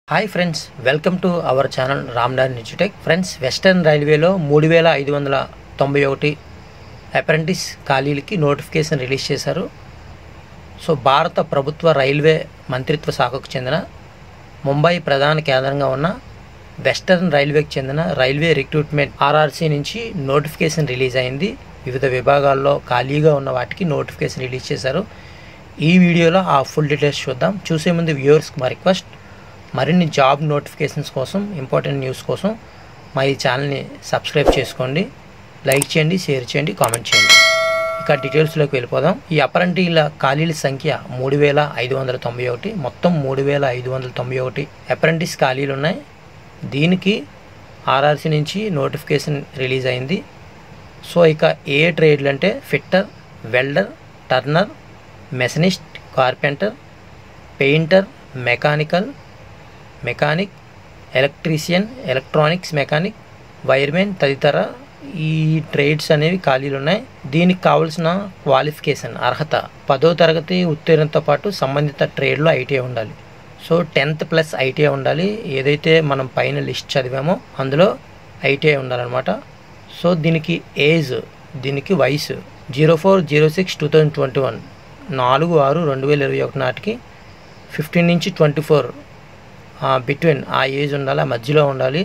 hi friends welcome to our channel Ramnath ఇన్స్టిట్యూటెక్ friends western రైల్వేలో మూడు వేల ఐదు వందల తొంభై ఒకటి అప్రెంటిస్ ఖాళీలకి నోటిఫికేషన్ రిలీజ్ చేశారు సో భారత ప్రభుత్వ రైల్వే మంత్రిత్వ శాఖకు చెందిన ముంబై ప్రధాన కేంద్రంగా ఉన్న వెస్టర్న్ రైల్వేకి చెందిన రైల్వే రిక్రూట్మెంట్ ఆర్ఆర్సీ నుంచి నోటిఫికేషన్ రిలీజ్ అయింది వివిధ విభాగాల్లో ఖాళీగా ఉన్న వాటికి నోటిఫికేషన్ రిలీజ్ చేశారు ఈ వీడియోలో ఆ ఫుల్ డీటెయిల్స్ చూద్దాం చూసే ముందు వ్యూవర్స్కి మా రిక్వెస్ట్ మరిన్ని జాబ్ నోటిఫికేషన్స్ కోసం ఇంపార్టెంట్ న్యూస్ కోసం మా ఈ ఛానల్ని సబ్స్క్రైబ్ చేసుకోండి లైక్ చేయండి షేర్ చేయండి కామెంట్ చేయండి ఇక డీటెయిల్స్లోకి వెళ్ళిపోదాం ఈ అపరంటీల ఖాళీల సంఖ్య మూడు వేల ఐదు వందల తొంభై ఒకటి మొత్తం మూడు వేల ఐదు వందల తొంభై ఒకటి అప్రెంటిస్ ఖాళీలు ఉన్నాయి దీనికి ఆర్ఆర్సీ నుంచి నోటిఫికేషన్ రిలీజ్ అయింది సో ఇక ఏ ట్రేడ్లు అంటే fitter welder turner machinist carpenter painter mechanical mechanic electrician electronics mechanic wiremen తదితర ఈ ట్రేడ్స్ అనేవి ఖాళీలు ఉన్నాయి దీనికి కావాల్సిన క్వాలిఫికేషన్ అర్హత పదో తరగతి ఉత్తీర్ణతో పాటు సంబంధిత ట్రేడ్లో ఐటీఐ ఉండాలి సో టెన్త్ ప్లస్ ఐటీఐ ఉండాలి ఏదైతే మనం పైన లిస్ట్ చదివామో అందులో ఐటీఐ ఉండాలన్నమాట సో దీనికి ఏజ్ దీనికి వయసు zero four zero six two thousand twenty one నాలుగు ఆరు రెండు వేల ఇరవై ఒకటి నాటికి ఫిఫ్టీన్ నుంచి ట్వంటీ ఫోర్ బిట్వీన్ ఆ ఏజ్ ఉండాలి ఆ మధ్యలో ఉండాలి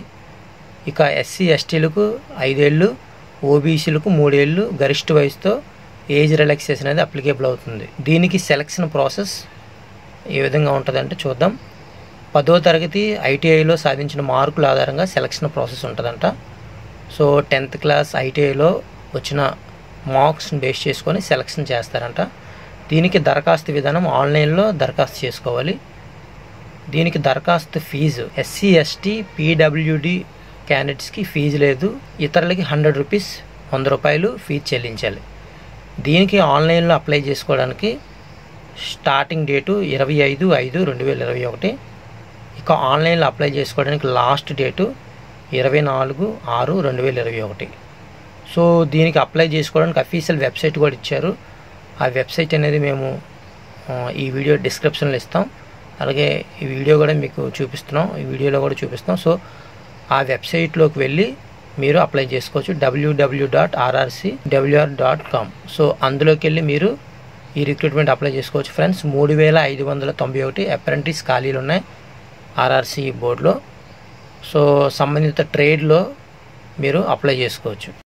ఇక ఎస్సీ ఎస్టీలకు ఐదేళ్ళు ఓబీసీలకు మూడేళ్ళు గరిష్ట వయసుతో ఏజ్ రిలాక్సేషన్ అనేది అప్లికేబుల్ అవుతుంది దీనికి సెలక్షన్ ప్రాసెస్ ఏ విధంగా ఉంటుందంటే చూద్దాం పదో తరగతి ఐటీఐలో సాధించిన మార్కుల ఆధారంగా సెలక్షన్ ప్రాసెస్ ఉంటుందంట సో టెన్త్ క్లాస్ ఐటీఐలో వచ్చిన మార్క్స్ని బేస్ చేసుకొని సెలక్షన్ చేస్తారంట దీనికి దరఖాస్తు విధానం ఆన్లైన్లో దరఖాస్తు చేసుకోవాలి దీనికి దరఖాస్తు ఫీజు ఎస్సీ ఎస్టీ పీడబ్ల్యూడి క్యాండిడేట్స్కి ఫీజు లేదు ఇతరులకి హండ్రెడ్ రూపీస్ వంద రూపాయలు ఫీజు చెల్లించాలి దీనికి ఆన్లైన్లో అప్లై చేసుకోవడానికి స్టార్టింగ్ డేటు ఇరవై ఐదు ఐదు రెండు వేల ఇరవై ఒకటి ఇక ఆన్లైన్లో అప్లై చేసుకోవడానికి లాస్ట్ డేటు ఇరవై నాలుగు ఆరు రెండు వేల ఇరవై ఒకటి సో దీనికి అప్లై చేసుకోవడానికి అఫీషియల్ వెబ్సైట్ కూడా ఇచ్చారు ఆ వెబ్సైట్ అనేది మేము ఈ వీడియో డిస్క్రిప్షన్లో ఇస్తాం అలాగే ఈ వీడియో కూడా మీకు చూపిస్తున్నాం ఈ వీడియోలో కూడా చూపిస్తాం సో ఆ వెబ్సైట్లోకి వెళ్ళి మీరు అప్లై చేసుకోవచ్చు W W dot RRC WR dot com so అందులోకి వెళ్ళి మీరు ఈ రిక్రూట్మెంట్ అప్లై చేసుకోవచ్చు ఫ్రెండ్స్ మూడు వేల ఐదు వందల తొంభై ఒకటి అప్రెంటిస్ ఖాళీలు ఉన్నాయి ఆర్ఆర్సి బోర్డులో సో సంబంధిత ట్రేడ్లో మీరు అప్లై చేసుకోవచ్చు